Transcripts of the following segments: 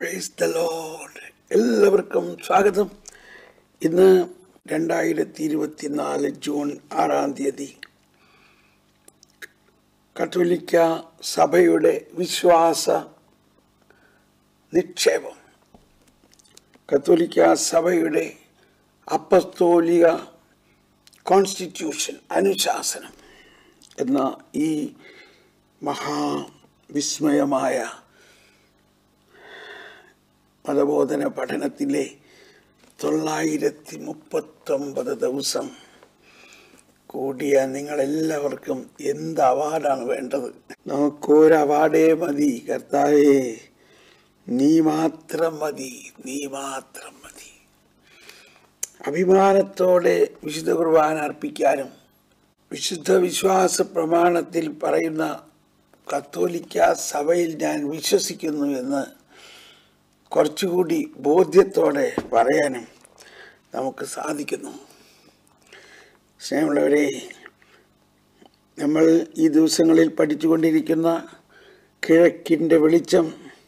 price the load എല്ലാവർക്കും സ്വാഗതം ഇന്ന് രണ്ടായിരത്തി ഇരുപത്തിനാല് ജൂൺ ആറാം തീയതി കത്തോലിക്ക സഭയുടെ വിശ്വാസ നിക്ഷേപം കത്തോലിക്ക സഭയുടെ അപ്പസ്തോലിക കോൺസ്റ്റിറ്റ്യൂഷൻ അനുശാസനം എന്ന ഈ മഹാവിസ്മയമായ മതബോധന പഠനത്തിലെ തൊള്ളായിരത്തി മുപ്പത്തൊമ്പത് ദിവസം കൂടിയ നിങ്ങളെല്ലാവർക്കും എന്ത് അവാർഡാണ് വേണ്ടത് നമുക്കൊരു അവാർഡേ മതി കർത്താവേ നീ മാത്രം മതി നീ മാത്രം മതി അഭിമാനത്തോടെ വിശുദ്ധ കുർബാന അർപ്പിക്കാനും വിശുദ്ധ വിശ്വാസ പ്രമാണത്തിൽ പറയുന്ന കത്തോലിക്ക സഭയിൽ ഞാൻ വിശ്വസിക്കുന്നു എന്ന് കുറച്ചുകൂടി ബോധ്യത്തോടെ പറയാനും നമുക്ക് സാധിക്കുന്നു സ്നേഹമുള്ളവരെ നമ്മൾ ഈ ദിവസങ്ങളിൽ പഠിച്ചുകൊണ്ടിരിക്കുന്ന കിഴക്കിൻ്റെ വെളിച്ചം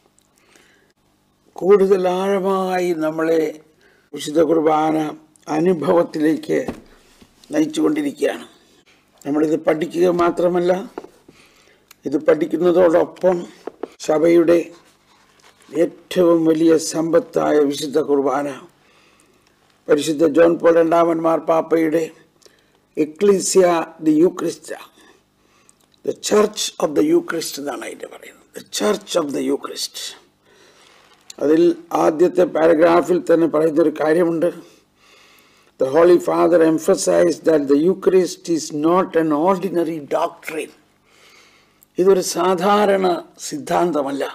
കൂടുതൽ ആഴമായി നമ്മളെ വിശുദ്ധ കുർബാന അനുഭവത്തിലേക്ക് നയിച്ചുകൊണ്ടിരിക്കുകയാണ് നമ്മളിത് പഠിക്കുക മാത്രമല്ല ഇത് പഠിക്കുന്നതോടൊപ്പം സഭയുടെ ഏറ്റവും വലിയ സമ്പത്തായ വിശുദ്ധ കുർബാന പരിശുദ്ധ ജോൺ പോൾ രണ്ടാമൻ മാർപ്പാപ്പയുടെ എക്ലീസിയ ദി യൂക്രിസ്റ്റ the church of the Eucharist എന്നാണ് അതിൻ്റെ പറയുന്നത് the church of the Eucharist അതിൽ ആദ്യത്തെ പാരഗ്രാഫിൽ തന്നെ പറയുന്നൊരു കാര്യമുണ്ട് the Holy Father emphasise that the Eucharist is not an ordinary doctrine ഇതൊരു സാധാരണ സിദ്ധാന്തമല്ല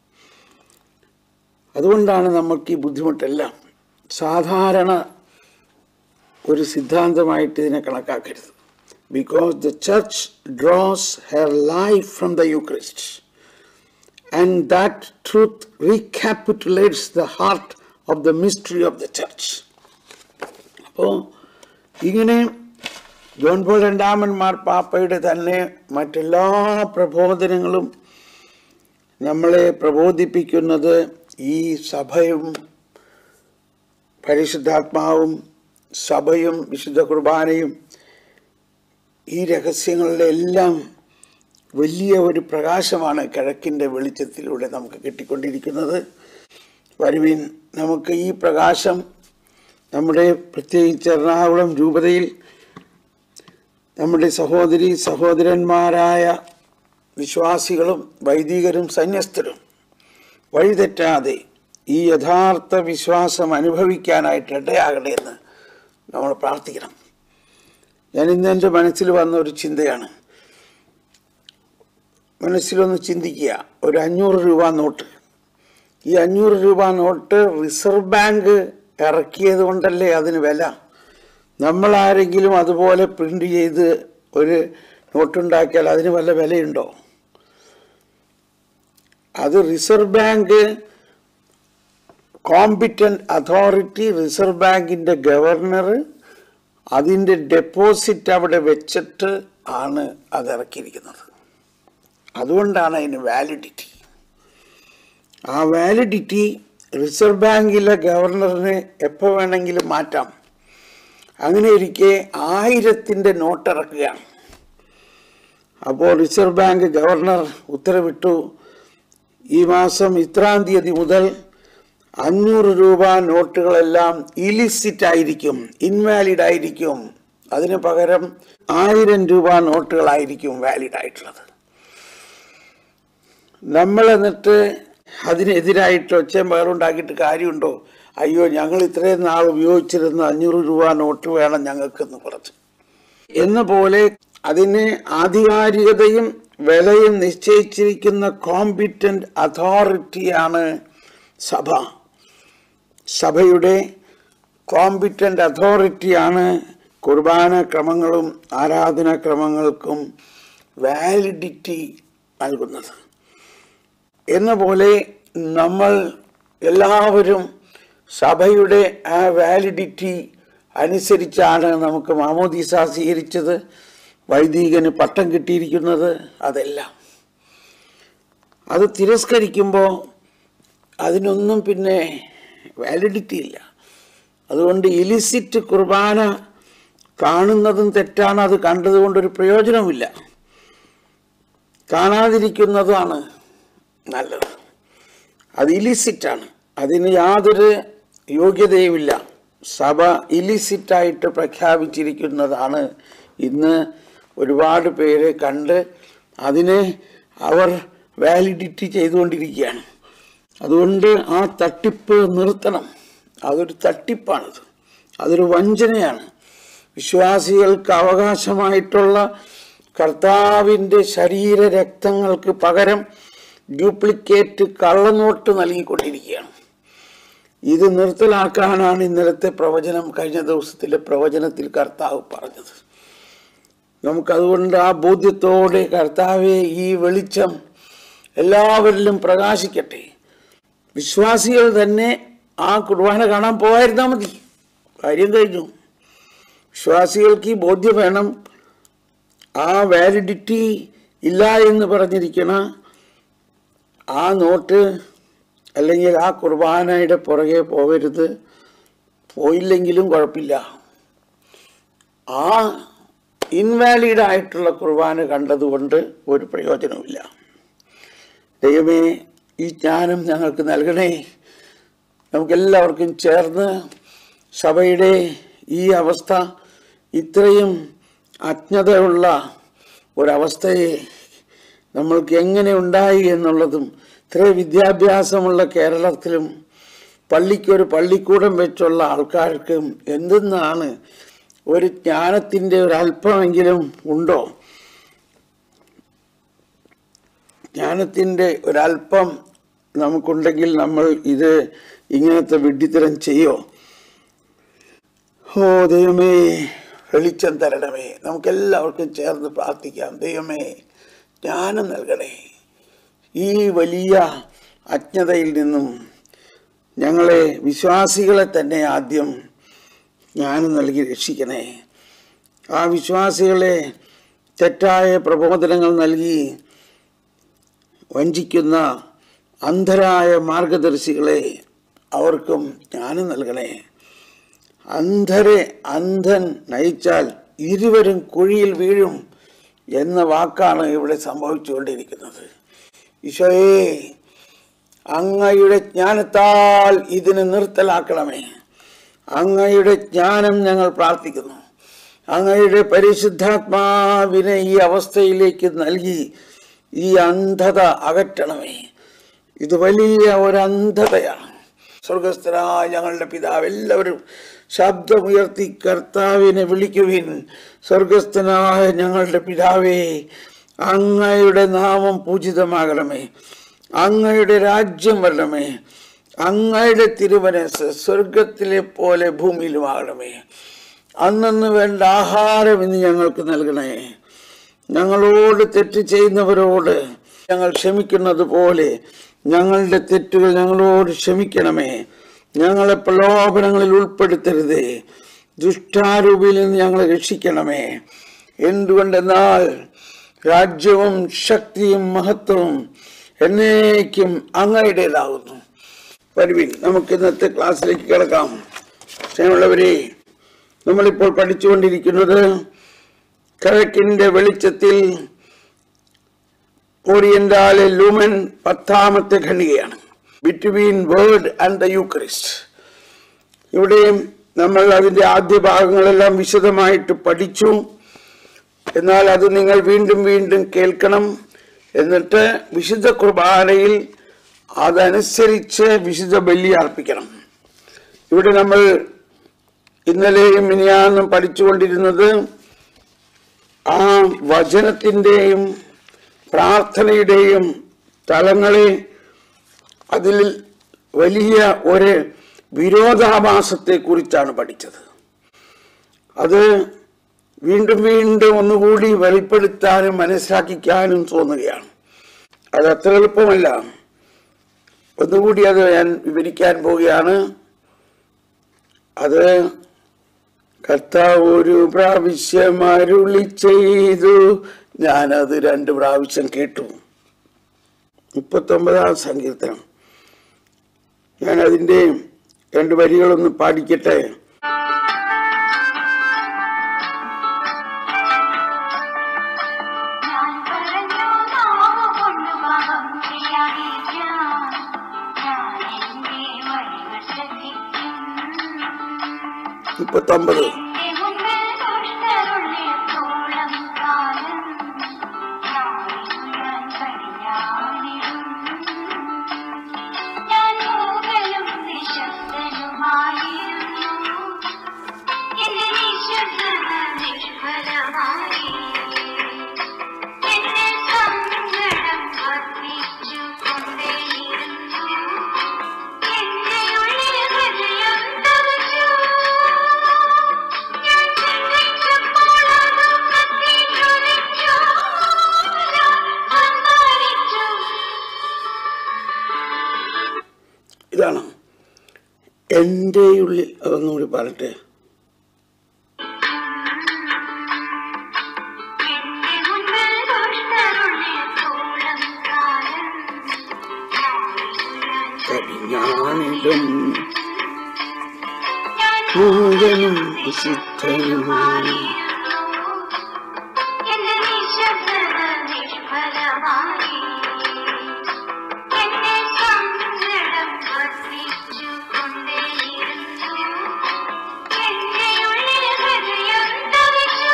അതുകൊണ്ടാണ് നമുക്ക് ഈ ബുദ്ധിമുട്ടെല്ലാം സാധാരണ ഒരു സിദ്ധാന്തമായിട്ട് ഇതിനെ കണക്കാക്കരുത് because the church draws her life from the Eucharist and that truth recapitulates the heart of the mystery of the church അപ്പോൾ ഇങ്ങനെ ജോൺ പോൾ രണ്ടാമൻ മാർപ്പാപ്പയുടെ തന്നെ മറ്റെല്ലാ പ്രബോധനങ്ങളും നമ്മളെ പ്രബോധിപ്പിക്കുന്നത് ഈ സഭയും പരിശുദ്ധാത്മാവും സഭയും വിശുദ്ധ കുർബാനയും ഈ രഹസ്യങ്ങളുടെ എല്ലാം വലിയ ഒരു പ്രകാശമാണ് കിഴക്കിൻ്റെ വെളിച്ചത്തിലൂടെ നമുക്ക് കിട്ടിക്കൊണ്ടിരിക്കുന്നത് വരുവിൻ നമുക്ക് ഈ പ്രകാശം നമ്മുടെ പ്രത്യേകിച്ച് എറണാകുളം രൂപതയിൽ നമ്മുടെ സഹോദരി സഹോദരന്മാരായ വിശ്വാസികളും വൈദികരും സന്യസ്തരും വഴിതെറ്റാതെ ഈ യഥാർത്ഥ വിശ്വാസം അനുഭവിക്കാനായിട്ട് ഇടയാകട്ടെ എന്ന് നമ്മൾ പ്രാർത്ഥിക്കണം ഞാൻ ഇന്ന് എൻ്റെ മനസ്സിൽ വന്ന ഒരു ചിന്തയാണ് മനസ്സിലൊന്ന് ചിന്തിക്കുക ഒരു അഞ്ഞൂറ് രൂപ നോട്ട് ഈ അഞ്ഞൂറ് രൂപ നോട്ട് റിസർവ് ബാങ്ക് ഇറക്കിയത് കൊണ്ടല്ലേ അതിന് വില നമ്മളാരെങ്കിലും അതുപോലെ പ്രിൻ്റ് ചെയ്ത് ഒരു നോട്ടുണ്ടാക്കിയാൽ അതിന് വല്ല വിലയുണ്ടോ അത് Reserve Bank competent authority Reserve ബാങ്കിൻ്റെ ഗവർണർ അതിൻ്റെ ഡെപ്പോസിറ്റ് അവിടെ വെച്ചിട്ട് ആണ് അത് ഇറക്കിയിരിക്കുന്നത് അതുകൊണ്ടാണ് അതിന് വാലിഡിറ്റി ആ വാലിഡിറ്റി റിസർവ് ബാങ്കിലെ ഗവർണറിന് എപ്പോൾ വേണമെങ്കിലും മാറ്റാം അങ്ങനെ ഇരിക്കെ ആയിരത്തിൻ്റെ നോട്ട് ഇറക്കുകയാണ് അപ്പോൾ റിസർവ് ബാങ്ക് ഗവർണർ ഉത്തരവിട്ടു ഈ മാസം ഇത്രാം തീയതി മുതൽ അഞ്ഞൂറ് രൂപ നോട്ടുകളെല്ലാം ഇലിസിറ്റ് ആയിരിക്കും ഇൻവാലിഡ് ആയിരിക്കും അതിന് പകരം ആയിരം രൂപ നോട്ടുകളായിരിക്കും വാലിഡ് ആയിട്ടുള്ളത് നമ്മൾ എന്നിട്ട് അതിനെതിരായിട്ട് ഒച്ചയും പകറുണ്ടാക്കിയിട്ട് കാര്യമുണ്ടോ അയ്യോ ഞങ്ങൾ ഇത്രയും നാൾ ഉപയോഗിച്ചിരുന്ന അഞ്ഞൂറ് രൂപ നോട്ട് വേണം ഞങ്ങൾക്കെന്ന് പറഞ്ഞു എന്ന പോലെ അതിന് ആധികാരികതയും വിലയും നിശ്ചയിച്ചിരിക്കുന്ന കോമ്പിറ്റൻ്റ് അതോറിറ്റിയാണ് സഭ സഭയുടെ കോമ്പിറ്റൻ്റ് അതോറിറ്റിയാണ് കുർബാന ക്രമങ്ങളും ആരാധനാ ക്രമങ്ങൾക്കും വാലിഡിറ്റി നൽകുന്നത് എന്ന പോലെ നമ്മൾ എല്ലാവരും സഭയുടെ ആ വാലിഡിറ്റി അനുസരിച്ചാണ് നമുക്ക് മാമോദീസ സ്വീകരിച്ചത് വൈദികന് പട്ടം കിട്ടിയിരിക്കുന്നത് അതെല്ലാം അത് തിരസ്കരിക്കുമ്പോൾ അതിനൊന്നും പിന്നെ വാലിഡിറ്റി ഇല്ല അതുകൊണ്ട് ഇലിസിറ്റ് കുർബാന കാണുന്നതും തെറ്റാണ് അത് കണ്ടതുകൊണ്ടൊരു പ്രയോജനവുമില്ല കാണാതിരിക്കുന്നതാണ് നല്ലത് അത് ഇലിസിറ്റാണ് അതിന് യാതൊരു യോഗ്യതയുമില്ല സഭ ഇലിസിറ്റായിട്ട് പ്രഖ്യാപിച്ചിരിക്കുന്നതാണ് ഇന്ന് ഒരുപാട് പേര് കണ്ട് അതിനെ അവർ വാലിഡിറ്റി ചെയ്തുകൊണ്ടിരിക്കുകയാണ് അതുകൊണ്ട് ആ തട്ടിപ്പ് നിർത്തണം അതൊരു തട്ടിപ്പാണത് അതൊരു വഞ്ചനയാണ് വിശ്വാസികൾക്ക് അവകാശമായിട്ടുള്ള കർത്താവിൻ്റെ ശരീര രക്തങ്ങൾക്ക് പകരം ഡ്യൂപ്ലിക്കേറ്റ് കള്ളനോട്ട് നൽകിക്കൊണ്ടിരിക്കുകയാണ് ഇത് നിർത്തലാക്കാനാണ് ഇന്നലത്തെ പ്രവചനം കഴിഞ്ഞ ദിവസത്തിലെ പ്രവചനത്തിൽ കർത്താവ് പറഞ്ഞത് നമുക്കതുകൊണ്ട് ആ ബോധ്യത്തോടെ കർത്താവെ ഈ വെളിച്ചം എല്ലാവരിലും പ്രകാശിക്കട്ടെ വിശ്വാസികൾ തന്നെ ആ കുർബാന കാണാൻ പോകാതിരുന്നാൽ മതി കാര്യം കഴിഞ്ഞു വിശ്വാസികൾക്ക് ഈ ബോധ്യം വേണം ആ വാലിഡിറ്റി ഇല്ല എന്ന് പറഞ്ഞിരിക്കണ ആ നോട്ട് അല്ലെങ്കിൽ ആ കുർബാനയുടെ പുറകെ പോകരുത് പോയില്ലെങ്കിലും കുഴപ്പമില്ല ആ ഇൻവാലിഡ് ആയിട്ടുള്ള കുർബാന കണ്ടതുകൊണ്ട് ഒരു പ്രയോജനവുമില്ല ദൈവമേ ഈ ജ്ഞാനം ഞങ്ങൾക്ക് നൽകണേ നമുക്കെല്ലാവർക്കും ചേർന്ന് സഭയുടെ ഈ അവസ്ഥ ഇത്രയും അജ്ഞതയുള്ള ഒരവസ്ഥയെ നമ്മൾക്ക് എങ്ങനെ ഉണ്ടായി എന്നുള്ളതും ഇത്ര വിദ്യാഭ്യാസമുള്ള കേരളത്തിലും പള്ളിക്കൊരു പള്ളിക്കൂടം വെച്ചുള്ള ആൾക്കാർക്കും എന്തെന്നാണ് ഒരു ജ്ഞാനത്തിൻ്റെ ഒരു അല്പമെങ്കിലും ഉണ്ടോ ജ്ഞാനത്തിൻ്റെ ഒരല്പം നമുക്കുണ്ടെങ്കിൽ നമ്മൾ ഇത് ഇങ്ങനത്തെ വിഡ്ഢിത്തരം ചെയ്യോ ഓ ദൈവമേ വെളിച്ചം തരണമേ നമുക്കെല്ലാവർക്കും ചേർന്ന് പ്രാർത്ഥിക്കാം ദൈവമേ ജ്ഞാനം നൽകണേ ഈ വലിയ അജ്ഞതയിൽ നിന്നും ഞങ്ങളെ വിശ്വാസികളെ തന്നെ ആദ്യം ജ്ഞാനം നൽകി രക്ഷിക്കണേ ആ വിശ്വാസികളെ തെറ്റായ പ്രബോധനങ്ങൾ നൽകി വഞ്ചിക്കുന്ന അന്ധരായ മാർഗദർശികളെ അവർക്കും ജ്ഞാനം നൽകണേ അന്ധരെ അന്ധൻ നയിച്ചാൽ ഇരുവരും കുഴിയിൽ വീഴും എന്ന വാക്കാണ് ഇവിടെ സംഭവിച്ചുകൊണ്ടിരിക്കുന്നത് ഈശോയെ അങ്ങയുടെ ജ്ഞാനത്താൽ ഇതിന് നിർത്തലാക്കണമേ അങ്ങയുടെ ജ്ഞാനം ഞങ്ങൾ പ്രാർത്ഥിക്കുന്നു അങ്ങയുടെ പരിശുദ്ധാത്മാവിനെ ഈ അവസ്ഥയിലേക്ക് നൽകി ഈ അന്ധത അകറ്റണമേ ഇത് വലിയ ഒരു അന്ധതയാണ് സ്വർഗസ്ഥനായ ഞങ്ങളുടെ പിതാവ് എല്ലാവരും ശബ്ദമുയർത്തി കർത്താവിനെ വിളിക്കുവിൻ സ്വർഗസ്ഥനായ ഞങ്ങളുടെ പിതാവേ അങ്ങയുടെ നാമം പൂജിതമാകണമേ അങ്ങയുടെ രാജ്യം വരണമേ അങ്ങയുടെ തിരുമനസ് സ്വർഗത്തിലെ പോലെ ഭൂമിയിലുമാകണമേ അന്നന്ന് വേണ്ട ആഹാരം ഇന്ന് ഞങ്ങൾക്ക് നൽകണേ ഞങ്ങളോട് തെറ്റ് ചെയ്യുന്നവരോട് ഞങ്ങൾ ക്ഷമിക്കുന്നത് പോലെ ഞങ്ങളുടെ തെറ്റുകൾ ഞങ്ങളോട് ക്ഷമിക്കണമേ ഞങ്ങളെ പ്രലോഭനങ്ങളിൽ ഉൾപ്പെടുത്തരുതേ ദുഷ്ടാരൂപിയിൽ നിന്ന് ഞങ്ങളെ രക്ഷിക്കണമേ എന്തുകൊണ്ടെന്നാൽ രാജ്യവും ശക്തിയും മഹത്വവും എന്നേക്കും അങ്ങയുടേതാകുന്നു വരുവിൻ നമുക്ക് ഇന്നത്തെ ക്ലാസ്സിലേക്ക് കിടക്കാം സ്നേഹമുള്ളവരെ നമ്മളിപ്പോൾ പഠിച്ചുകൊണ്ടിരിക്കുന്നത് കിഴക്കിന്റെ വെളിച്ചത്തിൽ ഓറിയന്റാലെ ലൂമൻ പത്താമത്തെ ഖണ്ഡികയാണ് between word and the Eucharist ഇവിടെയും നമ്മൾ അതിന്റെ ആദ്യ ഭാഗങ്ങളെല്ലാം വിശദമായിട്ട് പഠിച്ചു എന്നാൽ അത് നിങ്ങൾ വീണ്ടും വീണ്ടും കേൾക്കണം എന്നിട്ട് വിശുദ്ധ കുർബാനയിൽ അതനുസരിച്ച് വിശുദ്ധ ബലി അർപ്പിക്കണം ഇവിടെ നമ്മൾ ഇന്നലെയും മിനിയാന്നും പഠിച്ചുകൊണ്ടിരുന്നത് ആ വചനത്തിൻ്റെയും പ്രാർത്ഥനയുടെയും തലങ്ങളെ അതിൽ വലിയ ഒരു വിരോധാഭാസത്തെ കുറിച്ചാണ് പഠിച്ചത് അത് വീണ്ടും വീണ്ടും ഒന്നുകൂടി വെളിപ്പെടുത്താനും മനസ്സിലാക്കിക്കാനും തോന്നുകയാണ് അത് അത്ര എളുപ്പമല്ല ഒന്നുകൂടി അത് ഞാൻ വിവരിക്കാൻ പോവുകയാണ് അത് കർത്താവ് ഒരു പ്രാവശ്യം അരുളി ചെയ്തു ഞാനത് രണ്ട് പ്രാവശ്യം കേട്ടു മുപ്പത്തൊമ്പതാം സങ്കീർത്തനം ഞാൻ അതിൻ്റെ രണ്ട് വരികളൊന്ന് പാടിക്കട്ടെ ഞാൻ പറഞ്ഞു നാവ് കൊണ്ട് പാപം ചെയ്യാതിരിക്കാം ഞാൻ എന്റെ വഴികൾ ശ്രദ്ധിക്കും മുപ്പത്തൊമ്പത് എന്റെ മുന്നിൽ ദുഷ്ടരുള്ളിടത്തോളം കാലം നാവിനു ഞാൻ കടിഞ്ഞാണിടും ഞാൻ മൂകനും നിശബ്ദനുമായിരുന്നു എന്റെ നിശബ്ദത നിഷ്ഫലമായി എന്റെ സങ്കടം വർദ്ധിച്ചു കൊണ്ടേയിരുന്നു എന്റെ ഉള്ളിൽ ഹൃദയം തകച്ചു ഞാൻ ചിന്തിച്ചപ്പോൾ അത് കത്തിജ്വലിച്ചു ഞാൻ സന്താനിച്ചു ഇതാണ് എൻ്റെ ഉള്ളിൽ അതൊന്നുകൂടി പറയട്ടെ എന്റെ മുന്നിൽ ദുഷ്ടരുള്ളിടത്തോളം കാലം നാവിനു ഞാൻ കടിഞ്ഞാണിടും ഞാൻ മൂകനും വിശുദ്ധനുമായി എന്റെ നിശബ്ദത നിഷ്ഫലമായി എന്റെ സങ്കടം വർദ്ധിച്ചു കൊണ്ടേയിരുന്നു എന്റെ ഉള്ളിൽ ഹൃദയം തകച്ചു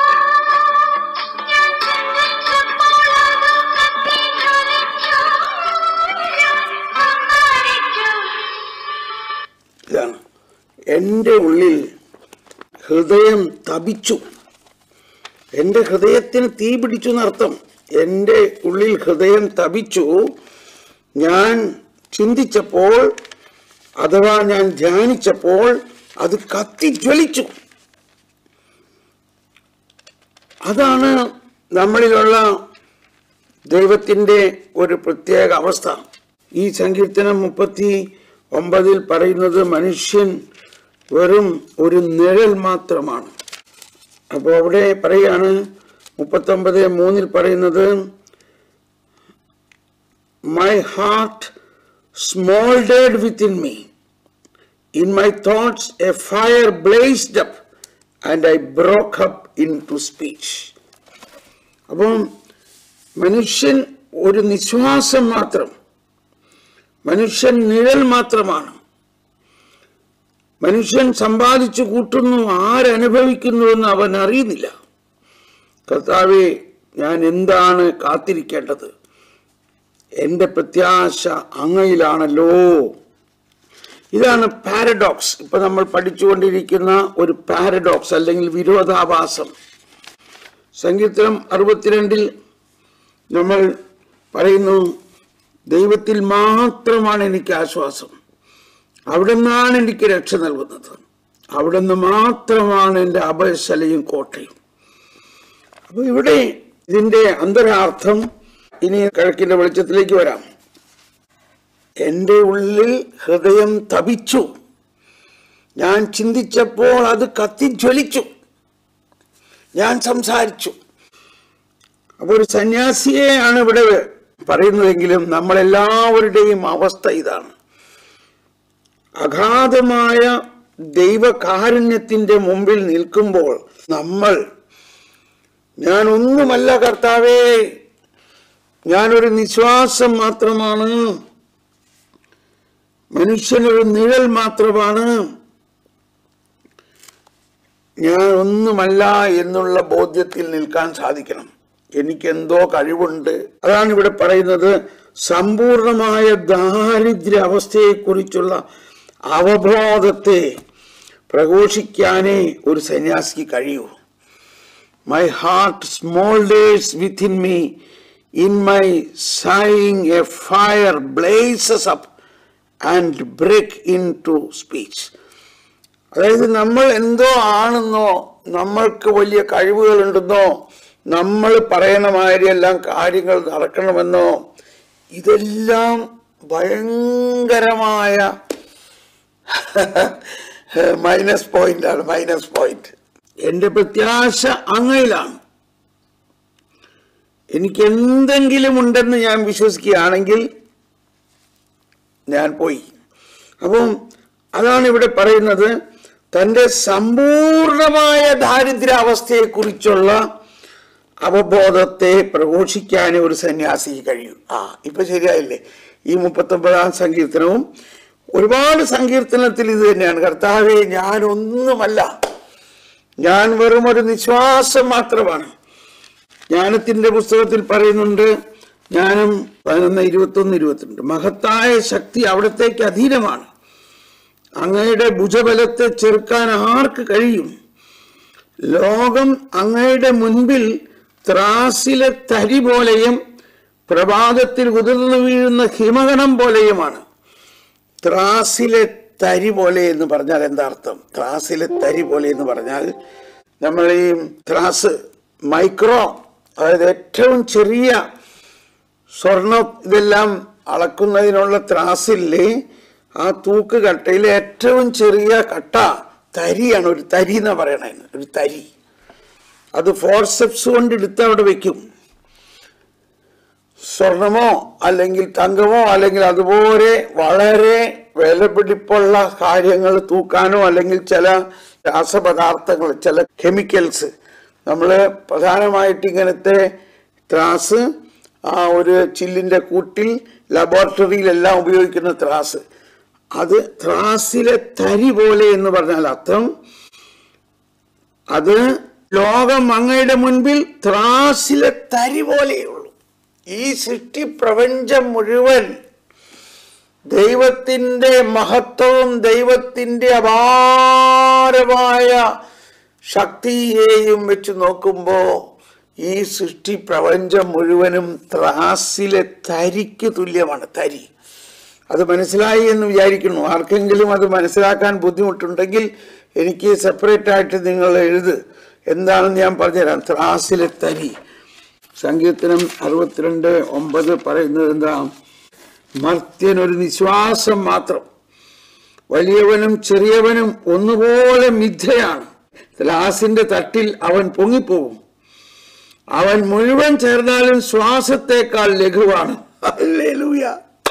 ഞാൻ ചിന്തിച്ചപ്പോൾ അത് കത്തിജ്വലിച്ചു ഞാൻ സമ്മാനിച്ചു ഇതാണ് എൻ്റെ ഉള്ളിൽ ഹൃദയം തപിച്ചു എൻ്റെ ഹൃദയത്തിന് തീ പിടിച്ചു എന്നർത്ഥം എൻ്റെ ഉള്ളിൽ ഹൃദയം തപിച്ചു ഞാൻ ചിന്തിച്ചപ്പോൾ അഥവാ ഞാൻ ധ്യാനിച്ചപ്പോൾ അത് കത്തിജ്വലിച്ചു അതാണ് നമ്മളിലുള്ള ദൈവത്തിൻ്റെ ഒരു പ്രത്യേക അവസ്ഥ ഈ സങ്കീർത്തനം മുപ്പത്തി ഒമ്പതിൽ പറയുന്നത് മനുഷ്യൻ വെറും ഒരു നിഴൽ മാത്രമാണ് അപ്പോൾ അവിടെ പറയാണ് മുപ്പത്തൊമ്പത് മൂന്നിൽ പറയുന്നത് my heart smouldered within me in my thoughts a fire blazed up and I broke up into speech അപ്പം മനുഷ്യൻ ഒരു നിശ്വാസം മാത്രം മനുഷ്യൻ നിഴൽ മാത്രമാണ് മനുഷ്യൻ സമ്പാദിച്ചു കൂട്ടുന്നു ആരനുഭവിക്കുന്നുവെന്ന് അവൻ അറിയുന്നില്ല കർത്താവെ ഞാൻ എന്താണ് കാത്തിരിക്കേണ്ടത് എൻ്റെ പ്രത്യാശ അങ്ങയിലാണല്ലോ ഇതാണ് പാരഡോക്സ് ഇപ്പൊ നമ്മൾ പഠിച്ചുകൊണ്ടിരിക്കുന്ന ഒരു പാരഡോക്സ് അല്ലെങ്കിൽ വിരോധാഭാസം സങ്കീർത്തനം അറുപത്തിരണ്ടിൽ നമ്മൾ പറയുന്നു ദൈവത്തിൽ മാത്രമാണ് എനിക്ക് ആശ്വാസം അവിടെ നിന്നാണ് എനിക്ക് രക്ഷ നൽകുന്നത് അവിടെ നിന്ന് മാത്രമാണ് എൻ്റെ അഭയശലയും കോട്ടയും അപ്പൊ ഇവിടെ ഇതിന്റെ അന്തരാർത്ഥം ഇനി കിഴക്കിന്റെ വെളിച്ചത്തിലേക്ക് വരാം എൻ്റെ ഉള്ളിൽ ഹൃദയം തപിച്ചു ഞാൻ ചിന്തിച്ചപ്പോൾ അത് കത്തിജ്വലിച്ചു ഞാൻ സംസാരിച്ചു അപ്പൊ ഒരു സന്യാസിയെയാണ് ഇവിടെ പറയുന്നതെങ്കിലും നമ്മളെല്ലാവരുടെയും അവസ്ഥ ഇതാണ് അഗാധമായ ദൈവകാരുണ്യത്തിന്റെ മുമ്പിൽ നിൽക്കുമ്പോൾ നമ്മൾ ഞാൻ ഒന്നുമല്ല കർത്താവേ ഞാനൊരു നിശ്വാസം മാത്രമാണ് മനുഷ്യനൊരു നിഴൽ മാത്രമാണ് ഞാൻ ഒന്നുമല്ല എന്നുള്ള ബോധ്യത്തിൽ നിൽക്കാൻ സാധിക്കണം എനിക്കെന്തോ കഴിവുണ്ട് അതാണ് ഇവിടെ പറയുന്നത് സമ്പൂർണമായ ദാരിദ്ര്യ അവസ്ഥയെക്കുറിച്ചുള്ള അവബോധത്തെ പ്രഘോഷിക്കാനേ ഒരു സന്യാസിക്ക് കഴിയൂ my heart smoulders within me in my sighing a fire blazes up and break into speech അതായത് നമ്മൾ എന്തോ ആണെന്നോ നമ്മൾക്ക് വലിയ കഴിവുകളുണ്ടെന്നോ നമ്മൾ പറയണ മാതിരിയെല്ലാം കാര്യങ്ങൾ നടക്കണമെന്നോ ഇതെല്ലാം ഭയങ്കരമായ മൈനസ് പോയിന്റ് ആണ് മൈനസ് പോയിന്റ് എന്റെ പ്രത്യാശ അങ്ങയിലാണ് എനിക്ക് എന്തെങ്കിലും ഉണ്ടെന്ന് ഞാൻ വിശ്വസിക്കുകയാണെങ്കിൽ ഞാൻ പോയി അപ്പം അതാണ് ഇവിടെ പറയുന്നത് തൻ്റെ സമ്പൂർണമായ ദാരിദ്ര്യാവസ്ഥയെക്കുറിച്ചുള്ള അവബോധത്തെ പ്രഘോഷിക്കാൻ ഒരു സന്യാസിക്ക് കഴിയും ആ ഇപ്പൊ ശരിയായില്ലേ ഈ മുപ്പത്തൊമ്പതാം സങ്കീർത്തനവും ഒരുപാട് സങ്കീർത്തനത്തിൽ ഇത് തന്നെയാണ് കർത്താവെ ഞാനൊന്നുമല്ല ഞാൻ വെറും ഒരു നിശ്വാസം മാത്രമാണ് ജ്ഞാനത്തിന്റെ പുസ്തകത്തിൽ പറയുന്നുണ്ട് ജ്ഞാനം പതിനൊന്ന് ഇരുപത്തൊന്ന് ഇരുപത്തിരണ്ട് മഹത്തായ ശക്തി അവിടത്തേക്ക് അധീനമാണ് അങ്ങയുടെ ഭുജബലത്തെ ചെറുക്കാൻ ആർക്ക് കഴിയും ലോകം അങ്ങയുടെ മുൻപിൽ ത്രാസിലെ തരി പോലെയും പ്രഭാതത്തിൽ ഉതിർന്നു വീഴുന്ന ഹിമഗണം പോലെയുമാണ് ത്രാസിലെ തരി പോലെ എന്ന് പറഞ്ഞാൽ എന്താ അർത്ഥം ത്രാസിലെ തരി പോലെ എന്ന് പറഞ്ഞാൽ നമ്മൾ ഈ ത്രാസ് മൈക്രോ അതായത് ഏറ്റവും ചെറിയ സ്വർണം ഇതെല്ലാം അളക്കുന്നതിനുള്ള ത്രാസില്ലേ ആ തൂക്ക് കട്ടയിലെ ഏറ്റവും ചെറിയ കട്ട തരിയാണ് ഒരു തരി എന്ന് പറയണേ ഒരു തരി അത് ഫോർസെപ്സ് കൊണ്ട് എടുത്ത് അവിടെ വെക്കും സ്വർണമോ അല്ലെങ്കിൽ തങ്കമോ അല്ലെങ്കിൽ അതുപോലെ വളരെ വിലപിടിപ്പുള്ള കാര്യങ്ങൾ തൂക്കാനോ അല്ലെങ്കിൽ ചില രാസപദാർത്ഥങ്ങൾ ചില കെമിക്കൽസ് നമ്മൾ പ്രധാനമായിട്ട് ഇങ്ങനത്തെ ത്രാസ് ആ ഒരു ചില്ലിൻ്റെ കൂട്ടിൽ ലബോറട്ടറിയിലെല്ലാം ഉപയോഗിക്കുന്ന ത്രാസ് അത് ത്രാസിലെ തരി പോലെ എന്ന് പറഞ്ഞാൽ അർത്ഥം അത് ലോകം അങ്ങയുടെ മുൻപിൽ ത്രാസിലെ തരി പോലെയുള്ളൂ ഈ സൃഷ്ടി പ്രപഞ്ചം മുഴുവൻ ദൈവത്തിൻ്റെ മഹത്വവും ദൈവത്തിൻ്റെ അപാരമായ ശക്തിയെയും വെച്ച് നോക്കുമ്പോൾ ഈ സൃഷ്ടി പ്രപഞ്ചം മുഴുവനും ത്രാസിലെ തരിക്ക് തുല്യമാണ് തരി അത് മനസ്സിലായി എന്ന് വിചാരിക്കുന്നു ആർക്കെങ്കിലും അത് മനസ്സിലാക്കാൻ ബുദ്ധിമുട്ടുണ്ടെങ്കിൽ എനിക്ക് സെപ്പറേറ്റ് ആയിട്ട് നിങ്ങൾ എഴുത് എന്താണെന്ന് ഞാൻ പറഞ്ഞുതരാം ത്രാസിലെ തരി സങ്കീർത്തനം അറുപത്തിരണ്ട് ഒമ്പത് പറയുന്നത് എന്താ മർത്യൻ ഒരു നിശ്വാസം മാത്രം വലിയവനും ചെറിയവനും ഒന്നുപോലെ മിഥ്യയാണ് ത്രാസിന്റെ തട്ടിൽ അവൻ പൊങ്ങിപ്പോകും അവൻ മുഴുവൻ ചേർന്നാലും ശ്വാസത്തേക്കാൾ ലഘുവാണ് ഹല്ലേലൂയ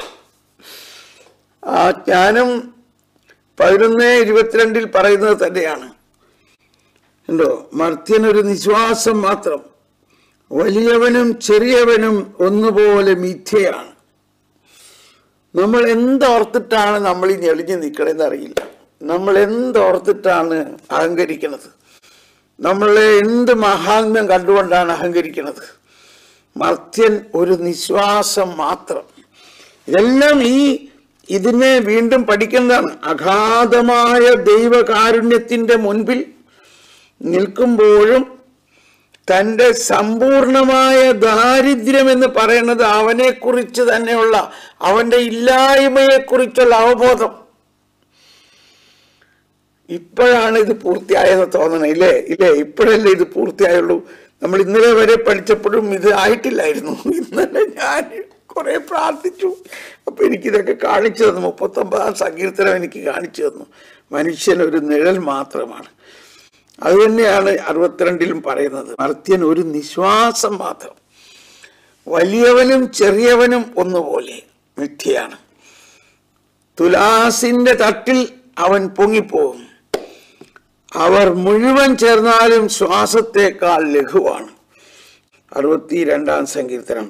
ആ ജ്ഞാനം പതിനൊന്ന് ഇരുപത്തിരണ്ടിൽ പറയുന്നത് തന്നെയാണ് ഉണ്ടോ മർത്യനൊരു നിശ്വാസം മാത്രം വലിയവനും ചെറിയവനും ഒന്നുപോലെ മിഥ്യയാണ് നമ്മൾ എന്തോർത്തിട്ടാണ് നമ്മൾ ഈ ഞെളിഞ്ഞ് നിൽക്കണമെന്ന് അറിയില്ല നമ്മൾ എന്തോർത്തിട്ടാണ് അഹങ്കരിക്കുന്നത് നമ്മളെ എന്ത് മഹാത്മ്യം കണ്ടുകൊണ്ടാണ് അഹങ്കരിക്കുന്നത് മർത്യൻ ഒരു നിശ്വാസം മാത്രം ഇതെല്ലാം ഈ ഇതിനെ വീണ്ടും പഠിക്കുന്നതാണ് അഗാധമായ ദൈവകാരുണ്യത്തിന്റെ മുൻപിൽ നിൽക്കുമ്പോഴും തൻ്റെ സമ്പൂർണമായ ദാരിദ്ര്യം എന്ന് പറയുന്നത് അവനെക്കുറിച്ച് തന്നെയുള്ള അവൻ്റെ ഇല്ലായ്മയെക്കുറിച്ചുള്ള അവബോധം ഇപ്പോഴാണ് ഇത് പൂർത്തിയായെന്ന് തോന്നണേ ഇല്ലേ ഇല്ലേ ഇപ്പോഴല്ലേ ഇത് പൂർത്തിയായുള്ളൂ നമ്മൾ ഇന്നലെ വരെ പഠിച്ചപ്പോഴും ഇത് ആയിട്ടില്ലായിരുന്നു ഇന്നലെ ഞാൻ കുറെ പ്രാർത്ഥിച്ചു അപ്പൊ എനിക്കിതൊക്കെ കാണിച്ചു തന്നു മുപ്പത്തൊമ്പതാം സങ്കീർത്തനം എനിക്ക് കാണിച്ചു തന്നു മനുഷ്യൻ ഒരു നിഴൽ മാത്രമാണ് അത് തന്നെയാണ് അറുപത്തിരണ്ടിലും പറയുന്നത് മർത്യൻ ഒരു നിശ്വാസം മാത്രം വലിയവനും ചെറിയവനും ഒന്നുപോലെ മിഥ്യയാണ് തുലാസിന്റെ തട്ടിൽ അവൻ പൊങ്ങിപ്പോകും അവർ മുഴുവൻ ചേർന്നാലും ശ്വാസത്തേക്കാൾ ലഘുവാണ് അറുപത്തി രണ്ടാം സങ്കീർത്തനം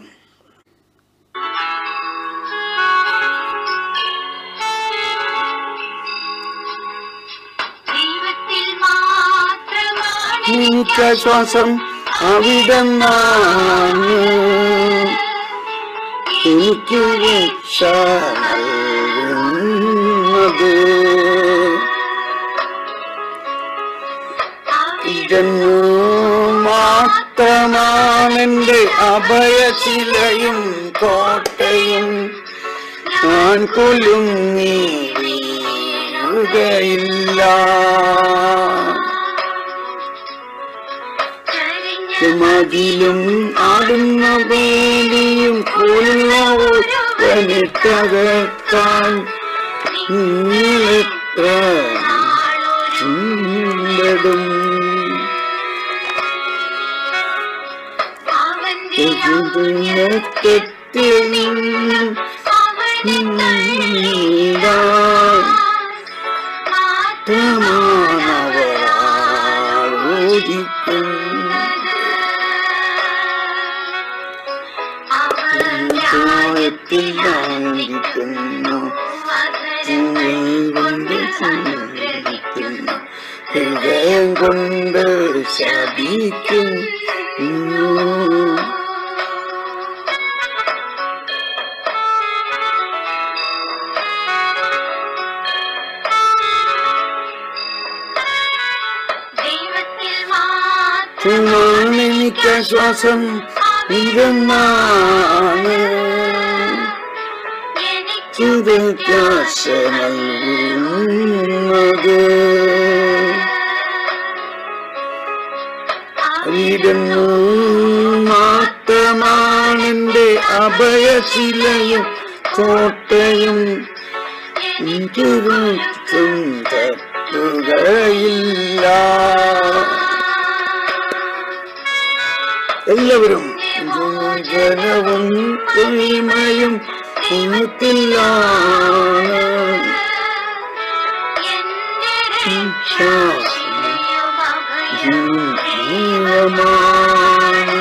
ദൈവത്തിൽ മാത്രമാണ് എനിക്കാശ്വാസം അവിടെ എനിക്ക് രക്ഷ നൽകുന്നത് ഇതെന്നു മാത്രമാണെന്റെ അഭയശിലയും കോട്ടയും ഞാൻ കുലുങ്ങി വീഴുകയില്ല മതിലും ആടുന്ന വേലിയും കൊല്ലവനിട്ടകത്താൻ നിങ്ങളെത്ര ഉണ്ടടും തെറ്റിൽ നിന്നും നീടാൻ ഹൃദയം കൊണ്ട് ശപിക്കും ദൈവത്തിൽ മാത്രം എനിക്ക് ശ്വാസം ഇതെന്നാണ് എനിക്ക് പ്രത്യാശ നൽകുന്നത് അവിടുന്നു മാത്രമാണെന്റെ അഭയശിലയും കോട്ടയും തിരുത്തും തട്ടുകയില്ല എല്ലാവരും ജനവും തൂയ്മയും സുഹൃത്തില്ലാണ് എന്റെ രക്ഷയും അഭയം ജീവമാണ്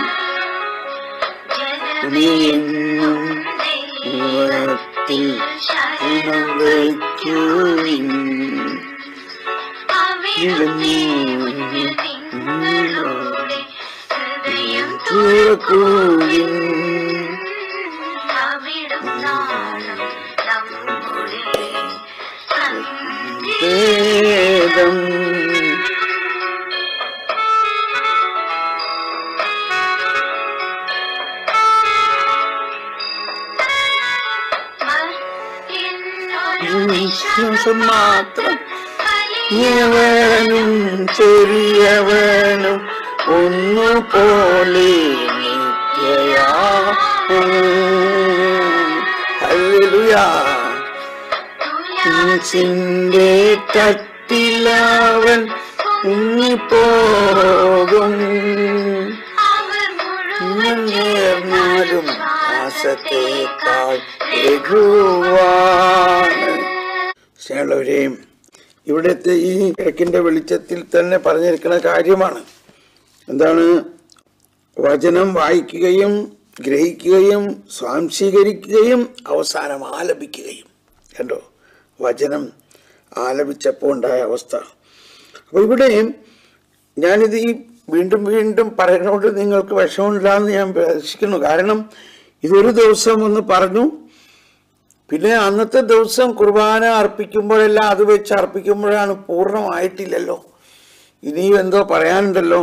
ജനമേയും ദൈവത്തിൽ ശരണം വയ്ക്കുവിൻ അവിടുത്തെ നിങ്ങളോടെ ഹൃദയം തുറക്കുവിൻ അവിടുന്നാണ് നമ്മുടെ സന്ധ്യ വേദം വിശ്വാസം മാത്രം വലിയവനും ചെറിയവനും ഒന്നുപോലെ നിത്യയാ ചിന്റെ തട്ടിലവൻ ഉങ്ങിപ്പോകും നേർന്നാലും ആശത്തേക്കാൾ ലഘുവാണ് സ്നേഹമുള്ളവരെയും ഇവിടുത്തെ ഈ കിഴക്കിന്റെ വെളിച്ചത്തിൽ തന്നെ പറഞ്ഞിരിക്കുന്ന കാര്യമാണ് എന്താണ് വചനം വായിക്കുകയും ഗ്രഹിക്കുകയും സ്വാംശീകരിക്കുകയും അവസാനം ആലപിക്കുകയും കണ്ടോ വചനം ആലപിച്ചപ്പോൾ ഉണ്ടായ അവസ്ഥ അപ്പോൾ ഇവിടെ ഞാനിത് ഈ വീണ്ടും വീണ്ടും പറയുന്നതുകൊണ്ട് നിങ്ങൾക്ക് വിഷമമില്ലാന്ന് ഞാൻ പ്രതീക്ഷിക്കുന്നു കാരണം ഇതൊരു ദിവസം ഒന്ന് പറഞ്ഞു പിന്നെ അന്നത്തെ ദിവസം കുർബാന അർപ്പിക്കുമ്പോഴെല്ലാം അത് വെച്ച് അർപ്പിക്കുമ്പോഴാണ് പൂർണ്ണമായിട്ടില്ലല്ലോ ഇനിയും എന്തോ പറയാനുണ്ടല്ലോ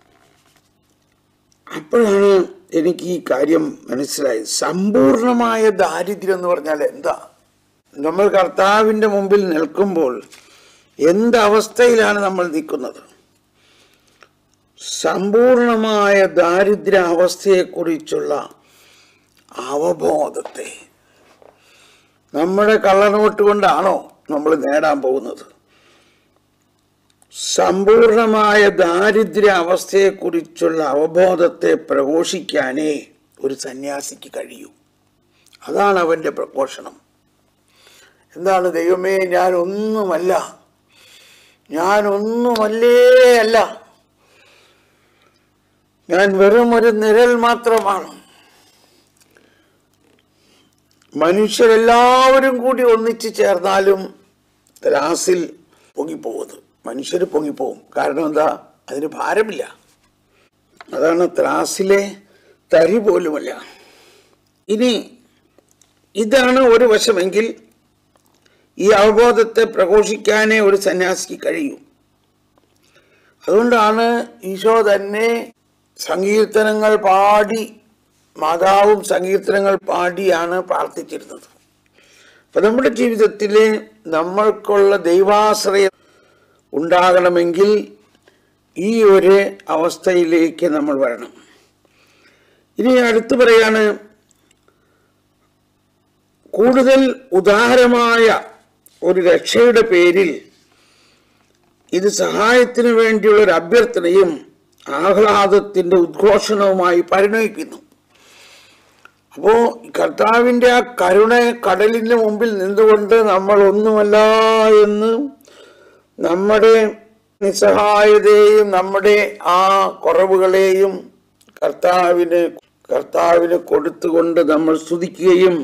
അപ്പോഴാണ് എനിക്ക് ഈ കാര്യം മനസ്സിലായത് സമ്പൂർണമായ ദാരിദ്ര്യം എന്ന് പറഞ്ഞാൽ എന്താ നമ്മൾ കർത്താവിൻ്റെ മുമ്പിൽ നിൽക്കുമ്പോൾ എന്തവസ്ഥയിലാണ് നമ്മൾ നിൽക്കുന്നത് സമ്പൂർണമായ ദാരിദ്ര്യ അവസ്ഥയെക്കുറിച്ചുള്ള അവബോധത്തെ നമ്മുടെ കള്ളനോട്ട് കൊണ്ടാണോ നമ്മൾ നേടാൻ പോകുന്നത് സമ്പൂർണമായ ദാരിദ്ര്യ അവസ്ഥയെക്കുറിച്ചുള്ള അവബോധത്തെ പ്രഘോഷിക്കാനേ ഒരു സന്യാസിക്ക് കഴിയൂ അതാണ് അവൻ്റെ പ്രഘോഷണം എന്താണ് ദൈവമേ ഞാൻ ഒന്നുമല്ല ഞാൻ ഒന്നുമല്ലേ അല്ല ഞാൻ വെറും ഒരു നിഴൽ മാത്രമാണ് മനുഷ്യരെല്ലാവരും കൂടി ഒന്നിച്ചു ചേർന്നാലും ത്രാസിൽ പൊങ്ങിപ്പോകുന്നത് മനുഷ്യർ പൊങ്ങിപ്പോകും കാരണം എന്താ അതിന് ഭാരമില്ല അതാണ് ത്രാസിലെ തരി പോലുമല്ല ഇനി ഇതാണ് ഒരു വശമെങ്കിൽ ഈ അവബോധത്തെ പ്രഘോഷിക്കാനേ ഒരു സന്യാസിക്ക് കഴിയൂ അതുകൊണ്ടാണ് ഈശോ തന്നെ സങ്കീർത്തനങ്ങൾ പാടി മാതാവും സങ്കീർത്തനങ്ങൾ പാടിയാണ് പ്രാർത്ഥിച്ചിരുന്നത് അപ്പൊ നമ്മുടെ ജീവിതത്തിൽ നമ്മൾക്കുള്ള ദൈവാശ്രയം ഉണ്ടാകണമെങ്കിൽ ഈ ഒരു അവസ്ഥയിലേക്ക് നമ്മൾ വരണം ഇനി അടുത്ത് പറയാണ് കൂടുതൽ ഉദാരമായ ഒരു രക്ഷയുടെ പേരിൽ ഇത് സഹായത്തിന് വേണ്ടിയുള്ള ഒരു അഭ്യർത്ഥനയും ആഹ്ലാദത്തിന്റെ ഉദ്ഘോഷണവുമായി പരിണമിക്കുന്നു അപ്പോ കർത്താവിന്റെ ആ കരുണ കടലിന് മുമ്പിൽ നിന്നുകൊണ്ട് നമ്മൾ ഒന്നുമല്ല എന്ന് നമ്മുടെ നിസ്സഹായതയെയും നമ്മുടെ ആ കുറവുകളെയും കർത്താവിന് കർത്താവിന് കൊടുത്തുകൊണ്ട് നമ്മൾ സ്തുതിക്കുകയും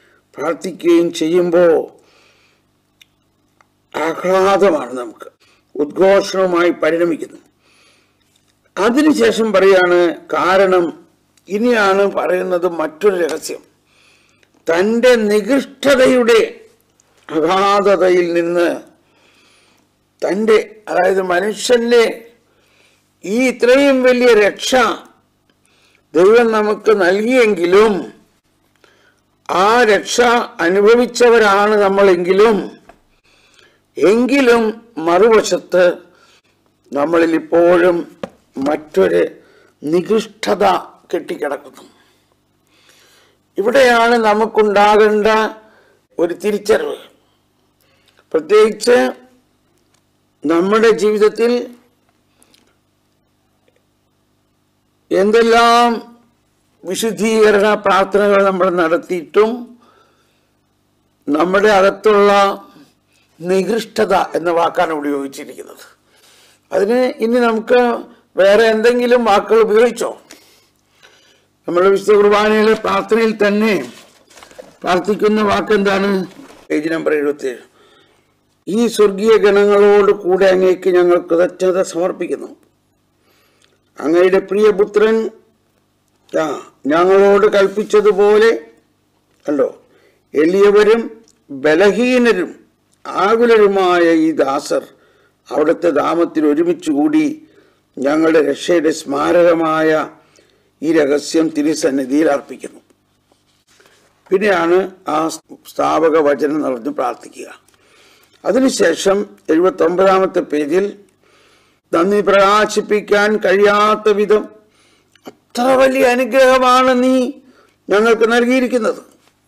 പ്രാർത്ഥിക്കുകയും ചെയ്യുമ്പോൾ ആഹ്ലാദമാണ് നമുക്ക് ഉദ്ഘോഷണവുമായി പരിണമിക്കുന്നു അതിനുശേഷം പറയാണ് കാരണം ഇനിയാണ് പറയുന്നത് മറ്റൊരു രഹസ്യം തൻ്റെ നികൃഷ്ടതയുടെ അഗാധതയിൽ നിന്ന് തൻ്റെ അതായത് മനുഷ്യന്റെ ഈ ഇത്രയും വലിയ രക്ഷ ദൈവം നമുക്ക് നൽകിയെങ്കിലും ആ രക്ഷ അനുഭവിച്ചവരാണ് നമ്മളെങ്കിലും എങ്കിലും മറുവശത്ത് നമ്മളിൽ ഇപ്പോഴും മറ്റൊരു നികൃഷ്ടത കെട്ടിക്കിടക്കുന്നു ഇവിടെയാണ് നമുക്കുണ്ടാകേണ്ട ഒരു തിരിച്ചറിവ് പ്രത്യേകിച്ച് നമ്മുടെ ജീവിതത്തിൽ എന്തെല്ലാം വിശുദ്ധീകരണ പ്രാർത്ഥനകൾ നമ്മൾ നടത്തിയിട്ടും നമ്മുടെ അകത്തുള്ള നികൃഷ്ടത എന്ന വാക്കാണ് ഉപയോഗിച്ചിരിക്കുന്നത് അതിന് ഇനി നമുക്ക് വേറെ എന്തെങ്കിലും വാക്കുകൾ ഉപയോഗിച്ചോ നമ്മുടെ വിശുദ്ധ കുർബാനയിലെ പ്രാർത്ഥനയിൽ തന്നെ പ്രാർത്ഥിക്കുന്ന വാക്ക് എന്താണ് പേജ് നമ്പർ എഴുപത്തിയേഴ് ഈ സ്വർഗീയ ഗണങ്ങളോട് കൂടെ അങ്ങേക്ക് ഞങ്ങൾ കൃതജ്ഞത സമർപ്പിക്കുന്നു അങ്ങയുടെ പ്രിയപുത്രൻ ആ ഞങ്ങളോട് കൽപ്പിച്ചതുപോലെ കണ്ടോ എളിയവരും ബലഹീനരും ആകുലരുമായ ഈ ദാസർ അവിടുത്തെ ധാമത്തിൽ ഒരുമിച്ച് കൂടി ഞങ്ങളുടെ രക്ഷയുടെ സ്മാരകമായ ഈ രഹസ്യം തിരുസന്നിധിയിൽ അർപ്പിക്കുന്നു പിന്നെയാണ് ആ സ്ഥാപക വചനം നടന്ന് പ്രാർത്ഥിക്കുക അതിനുശേഷം എഴുപത്തി ഒമ്പതാമത്തെ പേജിൽ നന്ദി പ്രകാശിപ്പിക്കാൻ കഴിയാത്ത വിധം അത്ര വലിയ അനുഗ്രഹമാണ് നീ ഞങ്ങൾക്ക് നൽകിയിരിക്കുന്നത്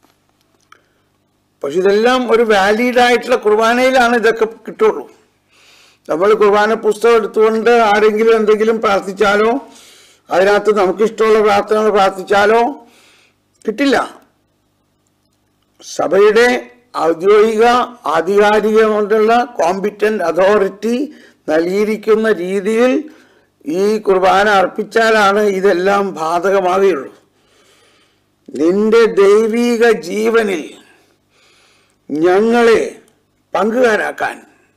പക്ഷെ ഇതെല്ലാം ഒരു വാലിഡ് ആയിട്ടുള്ള കുർബാനയിലാണ് ഇതൊക്കെ കിട്ടുള്ളൂ നമ്മൾ കുർബാന പുസ്തകം എടുത്തുകൊണ്ട് ആരെങ്കിലും എന്തെങ്കിലും പ്രാർത്ഥിച്ചാലോ അതിനകത്ത് നമുക്ക് ഇഷ്ടമുള്ള പ്രാർത്ഥനകൾ പ്രാർത്ഥിച്ചാലോ കിട്ടില്ല സഭയുടെ ഔദ്യോഗിക ആധികാരികമായിട്ടുള്ള കോമ്പിറ്റന്റ് അതോറിറ്റി നൽകിയിരിക്കുന്ന രീതിയിൽ ഈ കുർബാന അർപ്പിച്ചാലാണ് ഇതെല്ലാം ബാധകമാകുകയുള്ളൂ നിന്റെ ദൈവീക ജീവനിൽ ഞങ്ങളെ പങ്കുകാരാക്കാൻ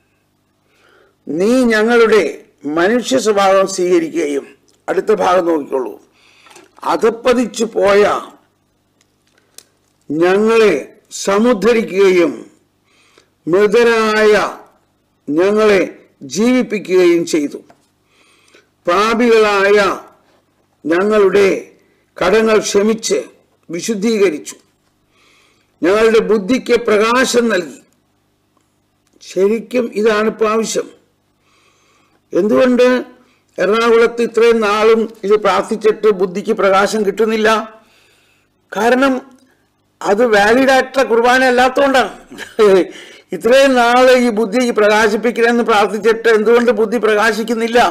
നീ ഞങ്ങളുടെ മനുഷ്യ സ്വഭാവം സ്വീകരിക്കുകയും അടുത്ത ഭാഗം നോക്കിക്കോളൂ അധപ്പതിച്ചു പോയ ഞങ്ങളെ സമുദ്ധരിക്കുകയും മൃതരായ ഞങ്ങളെ ജീവിപ്പിക്കുകയും ചെയ്തു പാപികളായ ഞങ്ങളുടെ കടങ്ങൾ ക്ഷമിച്ച് വിശുദ്ധീകരിച്ചു ഞങ്ങളുടെ ബുദ്ധിക്ക് പ്രകാശം നൽകി ശരിക്കും ഇതാണ് ഇപ്പൊ ആവശ്യം എന്തുകൊണ്ട് എറണാകുളത്ത് ഇത്രയും നാളും ഇത് പ്രാർത്ഥിച്ചിട്ട് ബുദ്ധിക്ക് പ്രകാശം കിട്ടുന്നില്ല കാരണം അത് വാലിഡ് ആയിട്ടുള്ള കുർബാന അല്ലാത്തതുകൊണ്ടാണ് ഇത്രയും നാള് ഈ ബുദ്ധി പ്രകാശിപ്പിക്കണമെന്ന് പ്രാർത്ഥിച്ചിട്ട് എന്തുകൊണ്ട് ബുദ്ധി പ്രകാശിക്കുന്നില്ല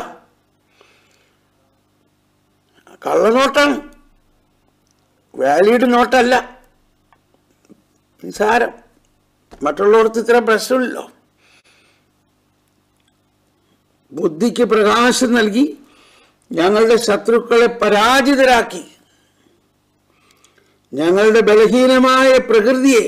കള്ളനോട്ടാണ് വാലിഡ് നോട്ടല്ല നിസാരം മറ്റുള്ളവർക്ക് ഇത്ര പ്രശ്നമില്ലല്ലോ ബുദ്ധിക്ക് പ്രകാശം നൽകി ഞങ്ങളുടെ ശത്രുക്കളെ പരാജിതരാക്കി ഞങ്ങളുടെ ബലഹീനമായ പ്രകൃതിയെ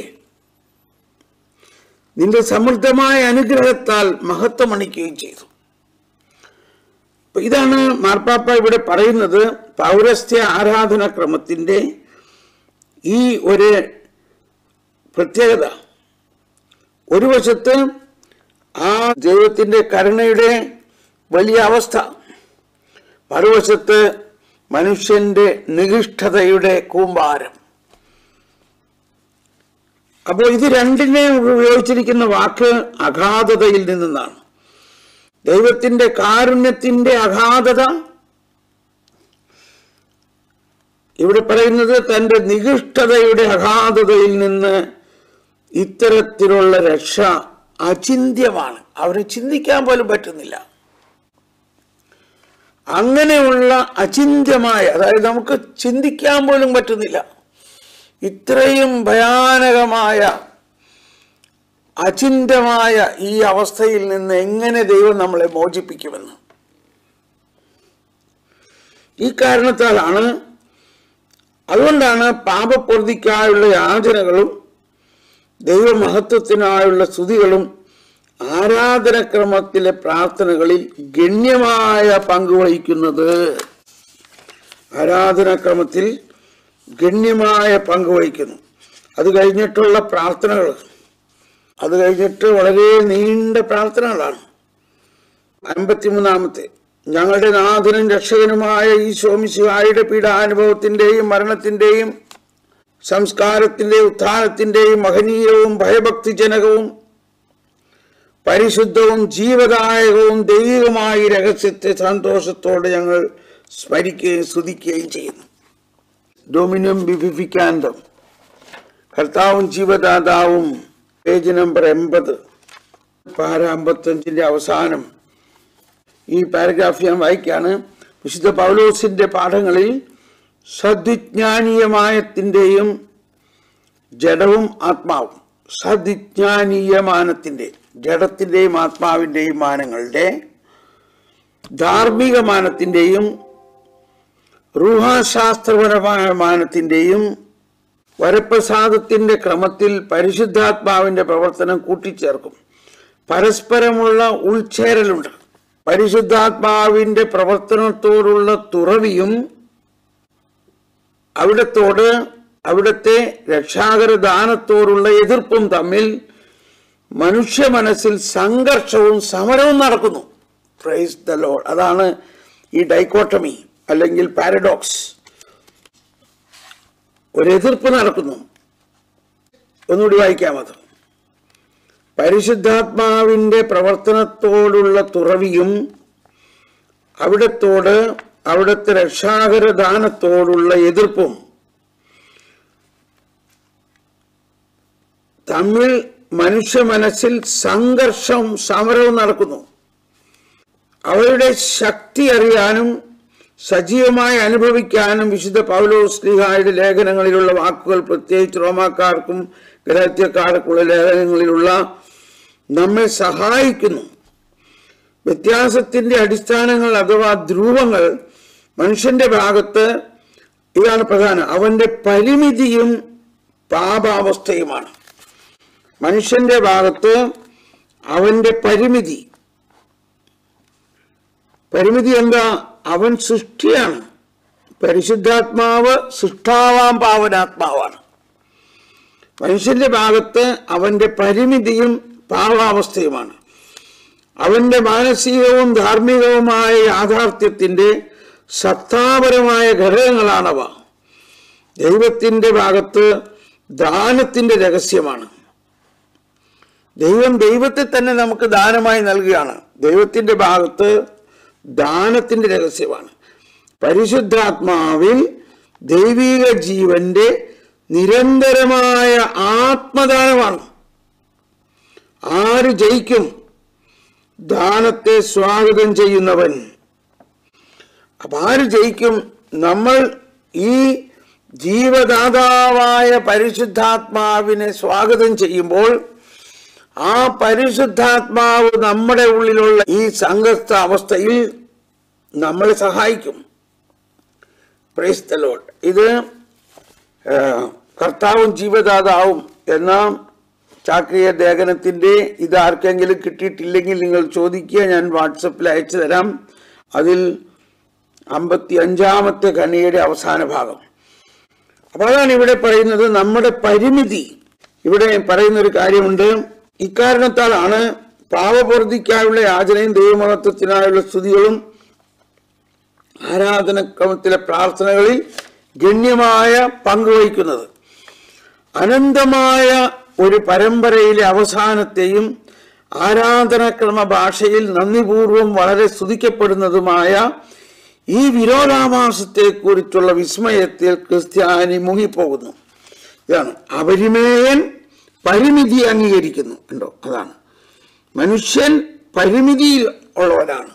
നിന്റെ സമൃദ്ധമായ അനുഗ്രഹത്താൽ മഹത്വമണിക്കുകയും ചെയ്തു അപ്പൊ ഇതാണ് മാർപ്പാപ്പ ഇവിടെ പറയുന്നത് പൗരസ്ത്യ ആരാധനാക്രമത്തിന്റെ ഈ ഒരു പ്രത്യേകത ഒരു വശത്ത് ആ ദൈവത്തിന്റെ കരുണയുടെ വലിയ അവസ്ഥ മറുവശത്ത് മനുഷ്യന്റെ നികിഷ്ഠതയുടെ കൂമ്പാരം അപ്പോൾ ഇത് രണ്ടിനെ ഉപയോഗിച്ചിരിക്കുന്ന വാക്ക് അഗാധതയിൽ നിന്നാണ് ദൈവത്തിന്റെ കാരുണ്യത്തിന്റെ അഗാധത ഇവിടെ പറയുന്നത് തന്റെ നികിഷ്ഠതയുടെ അഗാധതയിൽ നിന്ന് ഇത്തരത്തിലുള്ള രക്ഷ അചിന്യമാണ് അവന് ചിന്തിക്കാൻ പോലും പറ്റുന്നില്ല അങ്ങനെയുള്ള അചിന്യമായ അതായത് നമുക്ക് ചിന്തിക്കാൻ പോലും പറ്റുന്നില്ല ഇത്രയും ഭയാനകമായ അചിന്യമായ ഈ അവസ്ഥയിൽ നിന്ന് എങ്ങനെ ദൈവം നമ്മളെ മോചിപ്പിക്കുമെന്ന് ഈ കാരണത്താലാണ് അതുകൊണ്ടാണ് പാപപ്രതിക്കായുള്ള യാചനകളും ദൈവമഹത്വത്തിനായുള്ള സ്തുതികളും ആരാധനക്രമത്തിലെ പ്രാർത്ഥനകളിൽ ഗണ്യമായ പങ്ക് വഹിക്കുന്നത് ആരാധനാക്രമത്തിൽ ഗണ്യമായ പങ്ക് വഹിക്കുന്നു അത് കഴിഞ്ഞിട്ടുള്ള പ്രാർത്ഥനകൾ അത് കഴിഞ്ഞിട്ട് വളരെ നീണ്ട പ്രാർത്ഥനകളാണ് അൻപത്തിമൂന്നാമത്തെ ഞങ്ങളുടെ നാഥനും രക്ഷകനുമായ ഈ ശോമിശിഹായുടെ പീഡാനുഭവത്തിന്റെയും മരണത്തിന്റെയും സംസ്കാരത്തിന്റെയും ഉത്ഥാനത്തിന്റെയും മഹനീയവും ഭയഭക്തിജനകവും പരിശുദ്ധവും ജീവദായകവും ദൈവികമായ ഈ രഹസ്യത്തെ സന്തോഷത്തോടെ ഞങ്ങൾ സ്മരിക്കുകയും സ്തുതിക്കുകയും ചെയ്യുന്നു ഡൊമിനം ബിഫിഫിക്കാന്തം കർത്താവും ജീവദാതാവും പേജ് നമ്പർ എൺപത് പാര അമ്പത്തഞ്ചിന്റെ അവസാനം ഈ പാരഗ്രാഫ് ഞാൻ വായിക്കാണ് വിശുദ്ധ പൗലോസിന്റെ പാഠങ്ങളിൽ സദ്വിജ്ഞാനീയമാനത്തിന്റെയും ജഡവും ആത്മാവും സദ്വിജ്ഞാനീയമാനത്തിന്റെ ജഡത്തിന്റെയും ആത്മാവിന്റെയും മാനങ്ങളുടെ ധാർമ്മിക മാനത്തിന്റെയും റൂഹാശാസ്ത്രപരമായ മാനത്തിന്റെയും വരപ്രസാദത്തിന്റെ ക്രമത്തിൽ പരിശുദ്ധാത്മാവിന്റെ പ്രവർത്തനം കൂട്ടിച്ചേർക്കും പരസ്പരമുള്ള ഉൾച്ചേരലുണ്ട് പരിശുദ്ധാത്മാവിന്റെ പ്രവർത്തനത്തോടുള്ള തുറവിയും അവിടത്തോട് അവിടുത്തെ രക്ഷാകര ദാനത്തോടുള്ള എതിർപ്പും തമ്മിൽ മനുഷ്യ മനസ്സിൽ സംഘർഷവും സമരവും നടക്കുന്നു പ്രൈസ് ദ ലോഡ് അതാണ് ഈ ഡൈക്കോട്ടമി അല്ലെങ്കിൽ പാരഡോക്സ് ഒരു എതിർപ്പ് നടക്കുന്നു ഒന്നുകൂടി വായിക്കാം അത് പരിശുദ്ധാത്മാവിന്റെ പ്രവർത്തനത്തോടുള്ള തുറവിയും അവിടത്തോട് അവിടുത്തെ രക്ഷാകര ദാനത്തോടുള്ള എതിർപ്പും തമ്മിൽ മനുഷ്യ മനസ്സിൽ സംഘർഷവും സമരവും നടക്കുന്നു അവരുടെ ശക്തി അറിയാനും സജീവമായി അനുഭവിക്കാനും വിശുദ്ധ പൗലോസ് ശ്രീഹായുടെ ലേഖനങ്ങളിലുള്ള വാക്കുകൾ പ്രത്യേകിച്ച് റോമാക്കാർക്കും ഗ്രഹത്യക്കാർക്കുള്ള ലേഖനങ്ങളിലുള്ള നമ്മെ സഹായിക്കുന്നു വ്യത്യാസത്തിന്റെ അടിസ്ഥാനങ്ങൾ അഥവാ ധ്രുവങ്ങൾ മനുഷ്യന്റെ ഭാഗത്ത് ഇതാണ് പ്രധാനം അവന്റെ പരിമിതിയും പാപാവസ്ഥയുമാണ് മനുഷ്യന്റെ ഭാഗത്ത് അവന്റെ പരിമിതി പരിമിതി എന്താ അവൻ സൃഷ്ടിയാണ് പരിശുദ്ധാത്മാവ് സൃഷ്ടാവാം പാവനാത്മാവാണ് മനുഷ്യന്റെ ഭാഗത്ത് അവന്റെ പരിമിതിയും പാവാവസ്ഥയുമാണ് അവന്റെ മാനസികവും ധാർമ്മികവുമായ യാഥാർത്ഥ്യത്തിന്റെ സത്താപരമായ ഘടകങ്ങളാണവ ദൈവത്തിന്റെ ഭാഗത്ത് ദാനത്തിന്റെ രഹസ്യമാണ് ദൈവം ദൈവത്തെ തന്നെ നമുക്ക് ദാനമായി നൽകുകയാണ് ദൈവത്തിന്റെ ഭാഗത്ത് ദാനത്തിന്റെ രഹസ്യമാണ് പരിശുദ്ധാത്മാവിൽ ദൈവിക ജീവന്റെ നിരന്തരമായ ആത്മദാനമാണ് ആര് ജയിക്കും ദാനത്തെ സ്വാഗതം ചെയ്യുന്നവൻ അപ്പൊ ആര് ജയിക്കും നമ്മൾ ഈ ജീവദാതാവായ പരിശുദ്ധാത്മാവിനെ സ്വാഗതം ചെയ്യുമ്പോൾ ആ പരിശുദ്ധാത്മാവ് നമ്മുടെ ഉള്ളിലുള്ള ഈ സംഘസ്ഥ അവസ്ഥയിൽ നമ്മളെ സഹായിക്കും പ്രൈസ് ദ ലോർഡ് ഇത് ആ, കർത്താവും ജീവദാതാവും എന്ന ചാക്രിയ ലേഖനത്തിന്റെ ഇത് ആർക്കെങ്കിലും കിട്ടിയിട്ടില്ലെങ്കിൽ നിങ്ങൾ ചോദിക്കുക ഞാൻ വാട്സപ്പിൽ അയച്ചു തരാം അതിൽ അമ്പത്തി അഞ്ചാമത്തെ ഖനിയുടെ അവസാന ഭാഗം അപ്പൊ അതാണ് ഇവിടെ പറയുന്നത് നമ്മുടെ പരിമിതി ഇവിടെ പറയുന്ന ഒരു കാര്യമുണ്ട് ഇക്കാരണത്താലാണ് പാവപൂർത്തിക്കായുള്ള യാചനയും ദൈവമഹത്വത്തിനായുള്ള സ്തുതികളും ആരാധനക്രമത്തിലെ പ്രാർത്ഥനകളിൽ ഗണ്യമായ പങ്കുവഹിക്കുന്നത് അനന്തമായ ഒരു പരമ്പരയിലെ അവസാനത്തെയും ആരാധനാക്രമ ഭാഷയിൽ നന്ദിപൂർവം വളരെ സ്തുതിക്കപ്പെടുന്നതുമായ ഈ വിരോധാഭാസത്തെക്കുറിച്ചുള്ള വിസ്മയത്തിൽ ക്രിസ്ത്യാനി മുങ്ങിപ്പോകുന്നു ഇതാണ് അപരിമേയൻ പരിമിതി അംഗീകരിക്കുന്നു ഉണ്ടോ അതാണ് മനുഷ്യൻ പരിമിതിയിൽ ഉള്ളവനാണ്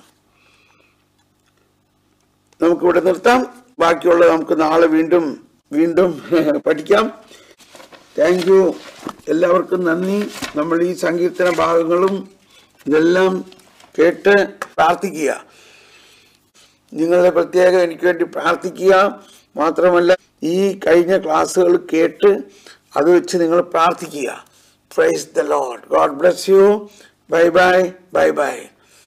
നമുക്കിവിടെ നിർത്താം ബാക്കിയുള്ളത് നമുക്ക് നാളെ വീണ്ടും വീണ്ടും പഠിക്കാം താങ്ക് യു എല്ലാവർക്കും നന്ദി നമ്മൾ ഈ സങ്കീർത്തന ഭാഗങ്ങളും ഇതെല്ലാം കേട്ട് പ്രാർത്ഥിക്കുക നിങ്ങളുടെ പ്രത്യേകം എനിക്ക് വേണ്ടി പ്രാർത്ഥിക്കുക മാത്രമല്ല ഈ കഴിഞ്ഞ ക്ലാസ്സുകൾ കേട്ട് അത് വെച്ച് നിങ്ങൾ പ്രാർത്ഥിക്കുക praise the Lord God bless you bye bye bye by